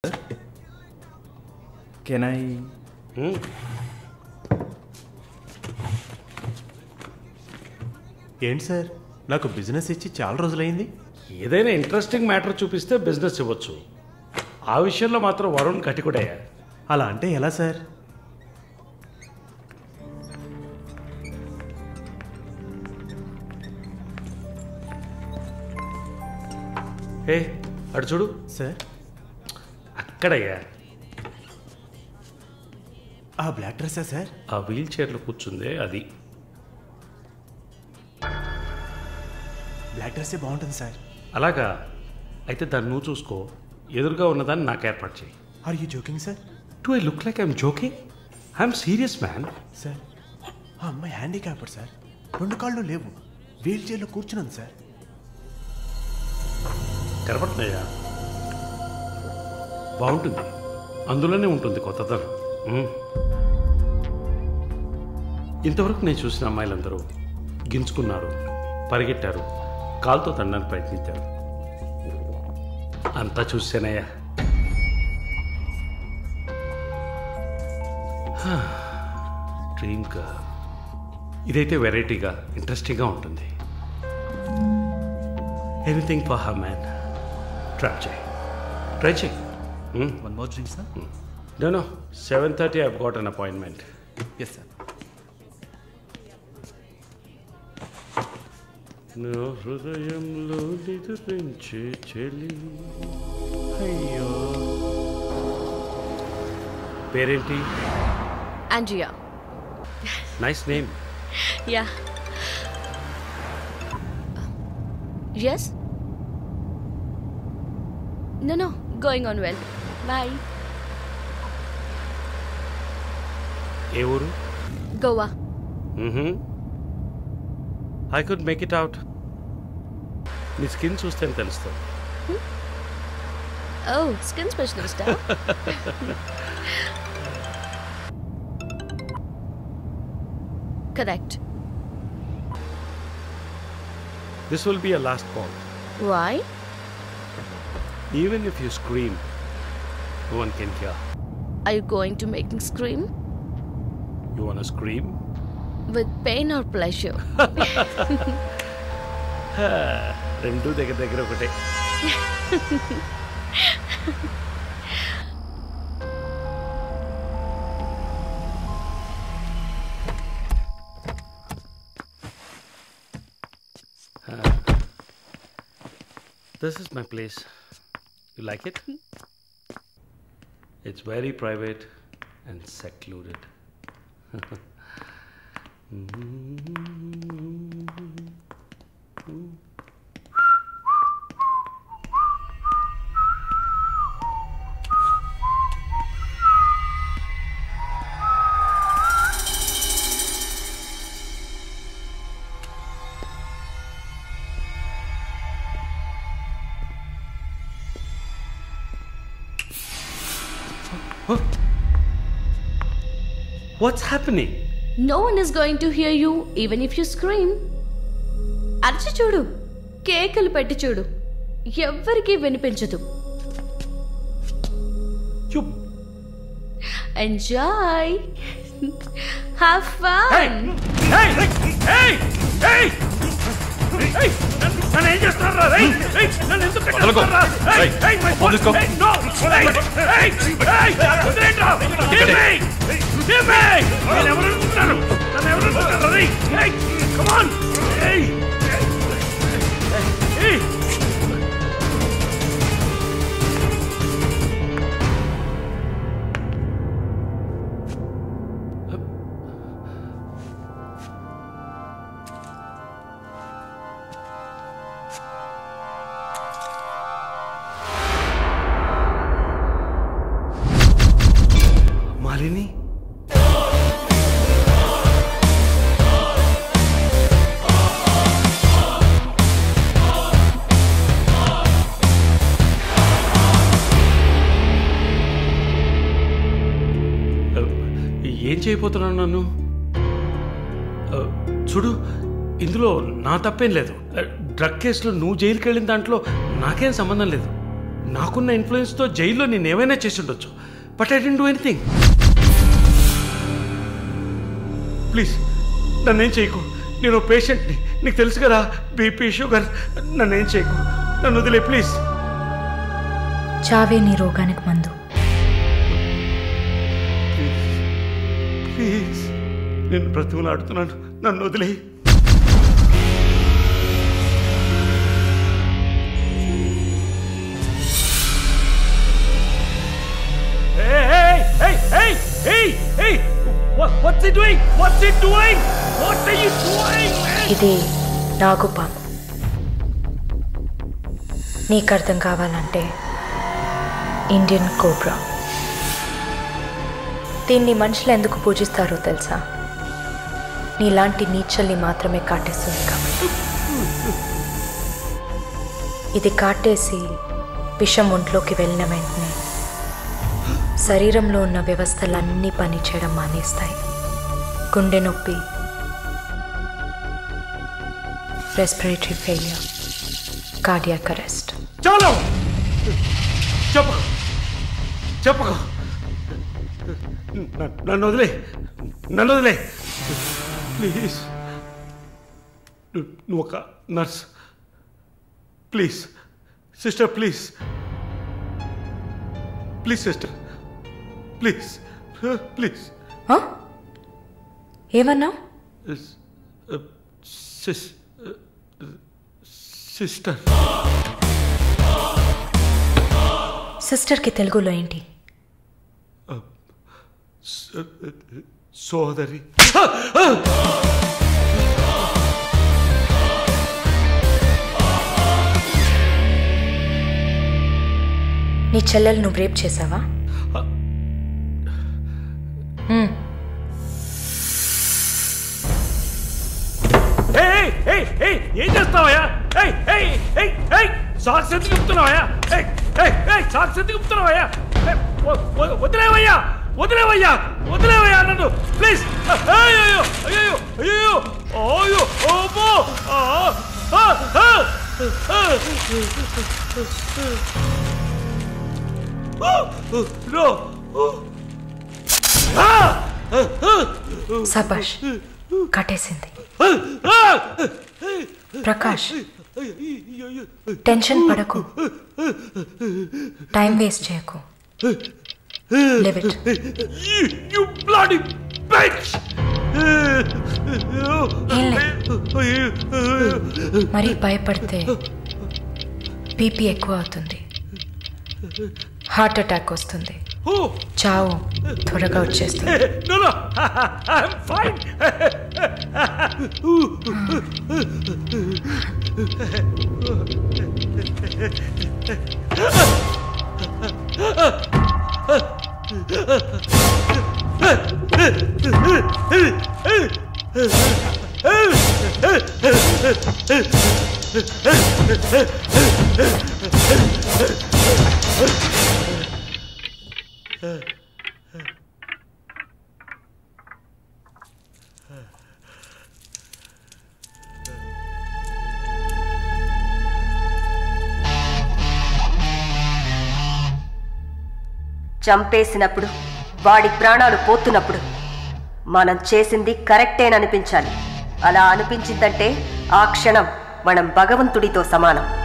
Can I ఏంటి sir నాకు business ఇచ్చి చాలా రోజులైంది ఏదైనా ఇంట్రెస్టింగ్ మ్యాటర్ చూపిస్తే బిజినెస్ ఇవ్వచ్చు ఆ విషయంలో మాత్రం వరుణ్ కటికుడయ్యా అలా అంటే ఎలా సార్ ఏ అటు చూడు సార్ అక్కడయ్యా ఆ బ్లాక్ డ్రెస్సా సార్ ఆ వీల్ చైర్లో కూర్చుందే అది బ్లాక్ డ్రెస్సే బాగుంటుంది సార్ అలాగా అయితే దాన్ని నువ్వు చూసుకో ఎదురుగా ఉన్నదాన్ని నాకు ఏర్పాటు చేయి are you joking sir do I look like I'm joking I'm serious man sir ఆ అమ్మాయి హ్యాండిక్యాప్డ్ సార్ రెండు కాళ్ళు లేవు వీల్ చైర్లో కూర్చున్నాను సార్ కనపడుతున్నాయా బాగుంటుంది అందులోనే ఉంటుంది కొత్తదనం మ్మ్. ఇంతవరకు నేను చూసిన అమ్మాయిలందరూ గింజుకున్నారు పరిగెట్టారు కాలుతో తండడానికి ప్రయత్నించారు అంతా చూసానయ్యా డ్రీమ్గా ఇదైతే వెరైటీగా ఇంట్రెస్టింగ్గా ఉంటుంది anything for her man try చేయి ట్రై చేయి one more drink sir no no seven thirty I've got an appointment yes sir నా హృదయంలో నిద్రించే చెలి అయ్యో పేరేంటి Andrea. Nice name Yeah. Yes? No, no, going on well. Bye. ఏ ఊరు Goa. I could make it out నీ skin చూస్తే తెలుస్తుంది Oh, skin specialist. huh? Correct. This will be a last call Why? Even if you scream no one can hear Are you going to make me scream? You won't scream With pain or pleasure? రెండు దగ్గర దగ్గర ఒకటే This is my place. You like it? It's very private and secluded. What's happening? No one is going to hear you even if you scream. అరచి చూడు కేకలు పెట్టి చూడు ఎవ్వరికీ వినిపించదు You. Enjoy have fun Hey! Hey! Hey! Hey! నన్ను ఏం చేస్తున్నారా రేయ్? రేయ్, నన్ను ఎందుకు కొట్టేస్తున్నారా? Hey! Hey, my phone! Hey, no! Hey! Hey! Hey! వదిలేయండిరా! Give me! Give me! నేను ఎవరు అనుకుంటున్నారు? నన్ను ఎవరు అనుకుంటున్నారు? రేయ్! Hey! Come on! Hey! Hey! Malini ఏం చేయబోతున్నాను నన్ను ఆ, చూడు ఇందులో నా తప్పేం లేదు డ్రగ్ కేసులో నువ్వు జైలుకి వెళ్ళిన దాంట్లో నాకేం సంబంధం లేదు నాకున్న ఇన్ఫ్లుయెన్స్తో జైల్లో నేను ఏమైనా చేసి ఉండొచ్చు but I didn't do anything please నన్నేం చేయకు నేను పేషెంట్ని నీకు తెలుసు కదా బీపీ షుగర్ నన్నేం చేయకు నన్ను వదిలే ప్లీజ్ చావే నీ రోగానికి మందు ప్లీజ్ నేను బ్రతుకులాడుతున్నాను నన్ను వదిలే What's he doing? What's he doing? What are you doing, man? ఇది నాగుపాము నీకు అర్థం కావాలంటే ఇండియన్ కోబ్రా దీన్ని మనుషులు ఎందుకు పూజిస్తారో తెలుసా నీలాంటి నీచల్ని మాత్రమే కాటేస్తుంది కాబట్టి ఇది కాటేసి విషం ఒంట్లోకి వెళ్ళిన వెంటనే శరీరంలో ఉన్న వ్యవస్థలన్నీ పనిచేయడం మానేస్తాయి గుండె నొప్పి రెస్పిరేటరీ ఫెయిలియర్ కార్డియాక్ అరెస్ట్ చాలు చెప్పకు చెప్పకు న- నన్ను వదిలే నన్ను వదిలే ప్లీజ్ ను- నువ్వు ఒక nurse please sister please please sister please please sis సిస్ సిస్టర్ సిస్టర్కి తెలుగులో ఏంటి సోదరి నీ చెల్లెలు నువ్వు రేప్ చేసావా హ్మ్. ఏయ్, ఏయ్, ఏయ్, ఏం చేస్తావయ్యా ఏయ్, ఏయ్, ఏయ్, ఏయ్, సాక్స్ ఎందుకు ఇప్పుతున్నావయ్యా ఏయ్, ఏయ్, ఏయ్, సాక్స్ ఎందుకు ఇప్పుతున్నావయ్యా ఏయ్, వ- వ- వదిలేవయ్యా వదిలేవయ్యా వదిలేవయ్యా నన్ను ప్లీజ్ అయ్యో అయ్యో అయ్యో అయ్యో అమ్మో ఆ, ఆ, ఆ, ఆ. నో ఆ, సబాష్ కట్టేసింది ఆ, ప్రకాష్ టెన్షన్ పడకు టైం వేస్ట్ చేయకు leave it You, you bloody bitch! ఏం మరీ భయపడితే బీపీ ఎక్కువ అవుతుంది హార్ట్ అటాక్ వస్తుంది Oh, చావు త్వరగా వచ్చేస్తుంది no, no, I'm fine. చంపేసినప్పుడు వాడి ప్రాణాలు పోతున్నప్పుడు మనం చేసింది కరెక్టేననిపించాలి అలా అనిపించిందంటే ఆ క్షణం మనం భగవంతుడితో సమానం